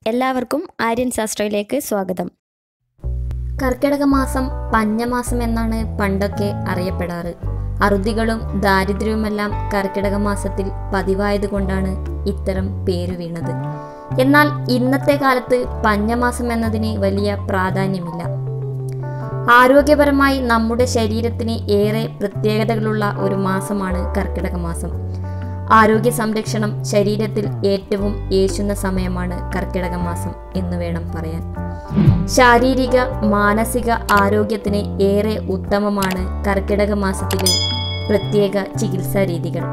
എല്ലാവർക്കും ആര്യൻ ശാസ്ത്രയിലേക്ക് സ്വാഗതം കർക്കിടക മാസം പഞ്ഞമാസം എന്നാണ് പണ്ടൊക്കെ അറിയപ്പെടാറ് അറുതികളും ദാരിദ്ര്യവുമെല്ലാം കർക്കിടക മാസത്തിൽ പതിവായതുകൊണ്ടാണ് ഇത്തരം പേര് വീണത് എന്നാൽ ഇന്നത്തെ കാലത്ത് പഞ്ഞമാസം എന്നതിന് വലിയ പ്രാധാന്യമില്ല ആരോഗ്യപരമായി നമ്മുടെ ശരീരത്തിന് ഏറെ പ്രത്യേകതകളുള്ള ഒരു മാസമാണ് കർക്കിടക മാസം ആരോഗ്യ സംരക്ഷണം ശരീരത്തിൽ ഏറ്റവും യേശുന്ന സമയമാണ് കർക്കിടക മാസം എന്ന് വേണം പറയാൻ ശാരീരിക മാനസിക ആരോഗ്യത്തിന് ഏറെ ഉത്തമമാണ് കർക്കിടക മാസത്തിലെ പ്രത്യേക ചികിത്സാ രീതികൾ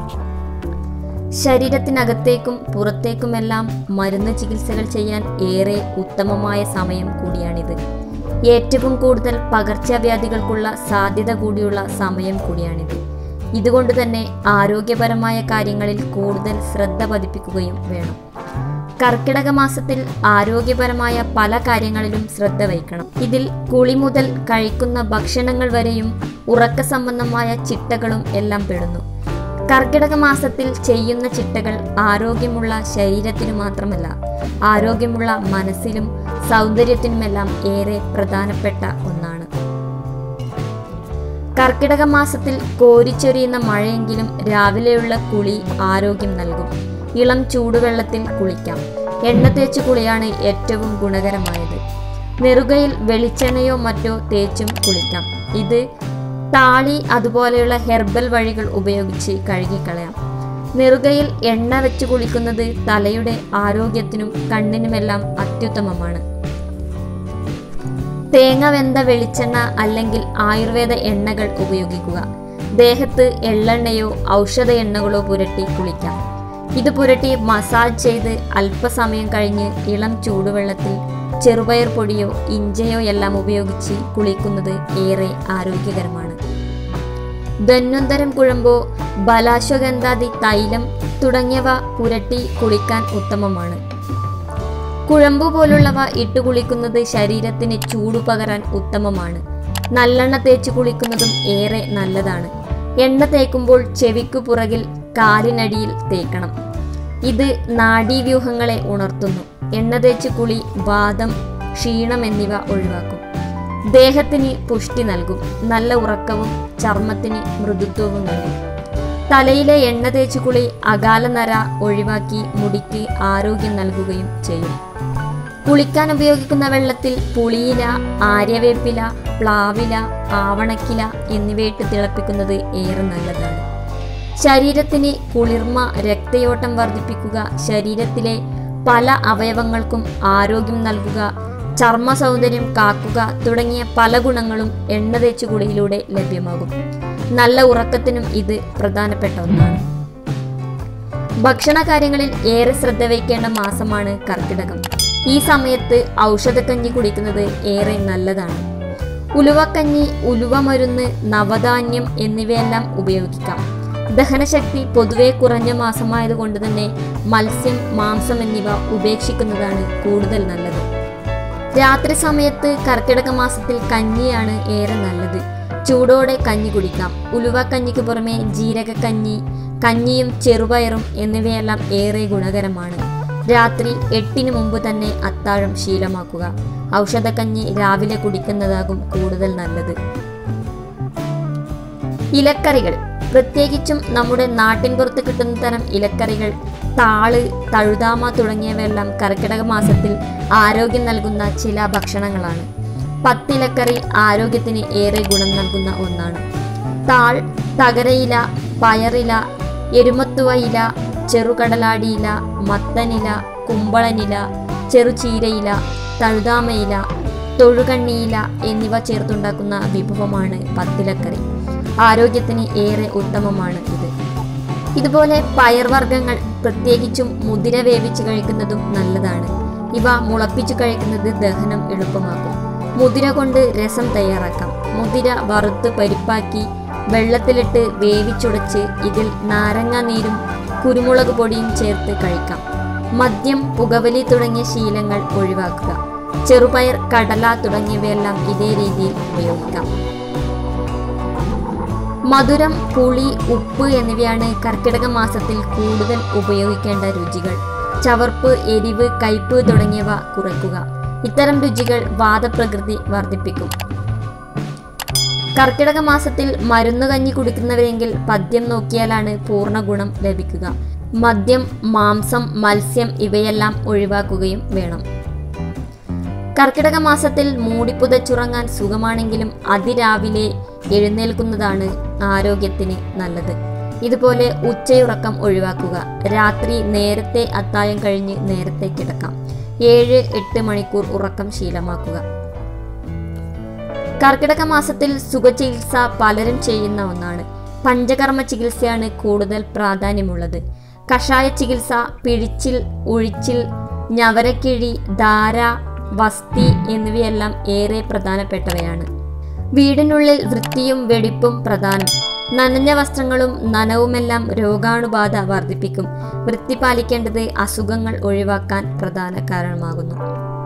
ശരീരത്തിനകത്തേക്കും പുറത്തേക്കുമെല്ലാം മരുന്ന് ചികിത്സകൾ ചെയ്യാൻ ഏറെ ഉത്തമമായ സമയം കൂടിയാണിത് ഏറ്റവും കൂടുതൽ പകർച്ചവ്യാധികൾക്കുള്ള സാധ്യത കൂടിയുള്ള സമയം കൂടിയാണിത് ഇതുകൊണ്ട് തന്നെ ആരോഗ്യപരമായ കാര്യങ്ങളിൽ കൂടുതൽ ശ്രദ്ധ പതിപ്പിക്കുകയും വേണം കർക്കിടക മാസത്തിൽ ആരോഗ്യപരമായ പല കാര്യങ്ങളിലും ശ്രദ്ധ വയ്ക്കണം ഇതിൽ കുളി മുതൽ കഴിക്കുന്ന ഭക്ഷണങ്ങൾ വരെയും ഉറക്ക സംബന്ധമായ ചിട്ടകളും എല്ലാം പെടുന്നു കർക്കിടക മാസത്തിൽ ചെയ്യുന്ന ചിട്ടകൾ ആരോഗ്യമുള്ള ശരീരത്തിനു മാത്രമല്ല ആരോഗ്യമുള്ള മനസ്സിലും സൗന്ദര്യത്തിനുമെല്ലാം ഏറെ പ്രധാനപ്പെട്ട ഒന്നാണ് കർക്കിടക മാസത്തിൽ കോരിച്ചൊരിയുന്ന മഴയെങ്കിലും രാവിലെയുള്ള കുളി ആരോഗ്യം നൽകും ഇളം ചൂടുവെള്ളത്തിൽ കുളിക്കാം എണ്ണ തേച്ച് കുളിയാണ് ഏറ്റവും ഗുണകരമായത് നെറുകയിൽ വെളിച്ചെണ്ണയോ മറ്റോ തേച്ചും കുളിക്കാം ഇത് താളി അതുപോലെയുള്ള ഹെർബൽ വഴികൾ ഉപയോഗിച്ച് കഴുകിക്കളയാം നെറുകയിൽ എണ്ണ വെച്ച് കുളിക്കുന്നത് തലയുടെ ആരോഗ്യത്തിനും കണ്ണിനുമെല്ലാം അത്യുത്തമമാണ് തേങ്ങ വെന്ത വെളിച്ചെണ്ണ അല്ലെങ്കിൽ ആയുർവേദ എണ്ണകൾ ഉപയോഗിക്കുക ദേഹത്ത് എള്ളെണ്ണയോ ഔഷധ എണ്ണകളോ പുരട്ടി കുളിക്കാം ഇത് പുരട്ടി മസാജ് ചെയ്ത് അല്പസമയം കഴിഞ്ഞ് ഇളം ചൂടുവെള്ളത്തിൽ ചെറുപയർ പൊടിയോ ഇഞ്ചയോ എല്ലാം ഉപയോഗിച്ച് കുളിക്കുന്നത് ഏറെ ആരോഗ്യകരമാണ് ധന്വന്തരം കുഴമ്പോ ബലാശ്വഗന്ധാദി തൈലം തുടങ്ങിയവ പുരട്ടി കുളിക്കാൻ ഉത്തമമാണ് കുഴമ്പു പോലുള്ളവ ഇട്ട് കുളിക്കുന്നത് ശരീരത്തിന് ചൂടു പകരാൻ ഉത്തമമാണ് നല്ലെണ്ണ തേച്ച് കുളിക്കുന്നതും ഏറെ നല്ലതാണ് എണ്ണ തേക്കുമ്പോൾ ചെവിക്കു പുറകിൽ കാലിനടിയിൽ തേക്കണം ഇത് നാഡീവ്യൂഹങ്ങളെ ഉണർത്തുന്നു എണ്ണ തേച്ച് കുളി വാദം ക്ഷീണം എന്നിവ ഒഴിവാക്കും ദേഹത്തിന് പുഷ്ടി നൽകും നല്ല ഉറക്കവും ചർമ്മത്തിന് മൃദുത്വവും നൽകും തലയിലെ എണ്ണ തേച്ച് കുളി അകാല നര ഒഴിവാക്കി മുടിക്ക് ആരോഗ്യം നൽകുകയും ചെയ്യും കുളിക്കാൻ ഉപയോഗിക്കുന്ന വെള്ളത്തിൽ പുളിയില ആര്യവേപ്പില പ്ലാവില ആവണക്കില എന്നിവയിട്ട് തിളപ്പിക്കുന്നത് ഏറെ നല്ലതാണ് ശരീരത്തിന് കുളിർമ രക്തയോട്ടം വർദ്ധിപ്പിക്കുക ശരീരത്തിലെ പല അവയവങ്ങൾക്കും ആരോഗ്യം നൽകുക ചർമ്മ സൗന്ദര്യം കാക്കുക തുടങ്ങിയ പല ഗുണങ്ങളും എണ്ണ തേച്ച് കുളിയിലൂടെ ലഭ്യമാകും നല്ല ഉറക്കത്തിനും ഇത് പ്രധാനപ്പെട്ട ഒന്നാണ് ഭക്ഷണ കാര്യങ്ങളിൽ ഏറെ ശ്രദ്ധ വയ്ക്കേണ്ട മാസമാണ് കർക്കിടകം ഈ സമയത്ത് ഔഷധക്കഞ്ഞി കുടിക്കുന്നത് ഏറെ നല്ലതാണ് ഉലുവക്കഞ്ഞി ഉലുവ മരുന്ന് നവധാന്യം എന്നിവയെല്ലാം ഉപയോഗിക്കാം ദഹനശക്തി പൊതുവെ കുറഞ്ഞ മാസമായതുകൊണ്ട് തന്നെ മത്സ്യം മാംസം എന്നിവ ഉപേക്ഷിക്കുന്നതാണ് കൂടുതൽ നല്ലത് രാത്രി സമയത്ത് കർക്കിടക മാസത്തിൽ കഞ്ഞിയാണ് ഏറെ നല്ലത് ചൂടോടെ കഞ്ഞി കുടിക്കാം ഉലുവക്കഞ്ഞിക്ക് പുറമെ ജീരകക്കഞ്ഞി കഞ്ഞിയും ചെറുപയറും എന്നിവയെല്ലാം ഏറെ ഗുണകരമാണ് രാത്രി എട്ടിന് മുമ്പ് തന്നെ അത്താഴം ശീലമാക്കുക ഔഷധക്കഞ്ഞി രാവിലെ കുടിക്കുന്നതാകും കൂടുതൽ നല്ലത് ഇലക്കറികൾ പ്രത്യേകിച്ചും നമ്മുടെ നാട്ടിൻപുറത്ത് കിട്ടുന്ന തരം ഇലക്കറികൾ താള് തഴുതാമ തുടങ്ങിയവയെല്ലാം കർക്കിടക മാസത്തിൽ ആരോഗ്യം നൽകുന്ന ചില ഭക്ഷണങ്ങളാണ് പത്തിലക്കറി ആരോഗ്യത്തിന് ഏറെ ഗുണം നൽകുന്ന ഒന്നാണ് താൾ തകരയില പയറില എരുമത്തുവ ഇല ചെറുകടലാടിയില മത്തനില കുമ്പളനില ചെറുചീരയില തഴുതാമയില തൊഴുകണ്ണിയില എന്നിവ ചേർത്തുണ്ടാക്കുന്ന വിഭവമാണ് പത്തിലക്കറി ആരോഗ്യത്തിന് ഏറെ ഉത്തമമാണ് ഇത് ഇതുപോലെ പയർവർഗ്ഗങ്ങൾ പ്രത്യേകിച്ചും മുതിര വേവിച്ച് കഴിക്കുന്നതും നല്ലതാണ് ഇവ മുളപ്പിച്ചു കഴിക്കുന്നത് ദഹനം എളുപ്പമാക്കും മുതിര കൊണ്ട് രസം തയ്യാറാക്കാം മുതിര വറുത്ത് പരിപ്പാക്കി വെള്ളത്തിലിട്ട് വേവിച്ചുടച്ച് ഇതിൽ നാരങ്ങ നീരും കുരുമുളക് പൊടിയും ചേർത്ത് കഴിക്കാം മദ്യം പുകവലി തുടങ്ങിയ ശീലങ്ങൾ ഒഴിവാക്കുക ചെറുപയർ കടല തുടങ്ങിയവയെല്ലാം ഇതേ രീതിയിൽ ഉപയോഗിക്കാം മധുരം പുളി ഉപ്പ് എന്നിവയാണ് കർക്കിടക മാസത്തിൽ കൂടുതൽ ഉപയോഗിക്കേണ്ട രുചികൾ ചവർപ്പ് എരിവ് കയ്പ് തുടങ്ങിയവ കുറയ്ക്കുക ഇത്തരം രുചികൾ വാദപ്രകൃതി വർദ്ധിപ്പിക്കും കർക്കിടക മാസത്തിൽ മരുന്ന് കഞ്ഞി കുടിക്കുന്നവരെങ്കിൽ പദ്യം നോക്കിയാലാണ് പൂർണ്ണ ഗുണം ലഭിക്കുക മദ്യം മാംസം മത്സ്യം ഇവയെല്ലാം ഒഴിവാക്കുകയും വേണം കർക്കിടക മാസത്തിൽ മൂടിപ്പുതച്ചുറങ്ങാൻ സുഖമാണെങ്കിലും അതിരാവിലെ എഴുന്നേൽക്കുന്നതാണ് ആരോഗ്യത്തിന് നല്ലത് ഇതുപോലെ ഉച്ചയുറക്കം ഒഴിവാക്കുക രാത്രി നേരത്തെ അത്തായം കഴിഞ്ഞ് നേരത്തെ കിടക്കാം ഏഴ് എട്ട് മണിക്കൂർ ഉറക്കം ശീലമാക്കുക കർക്കിടക മാസത്തിൽ സുഖചികിത്സ പലരും ചെയ്യുന്ന ഒന്നാണ് പഞ്ചകർമ്മ ചികിത്സയാണ് കൂടുതൽ പ്രാധാന്യമുള്ളത് കഷായ ചികിത്സ പിഴിച്ചിൽ ഒഴിച്ചിൽ ഞവരക്കിഴി ധാര വസ്തി എന്നിവയെല്ലാം ഏറെ പ്രധാനപ്പെട്ടവയാണ് വീടിനുള്ളിൽ വൃത്തിയും വെടിപ്പും പ്രധാനം നനഞ്ഞ വസ്ത്രങ്ങളും നനവുമെല്ലാം രോഗാണുബാധ വർദ്ധിപ്പിക്കും വൃത്തി പാലിക്കേണ്ടത് അസുഖങ്ങൾ ഒഴിവാക്കാൻ പ്രധാന കാരണമാകുന്നു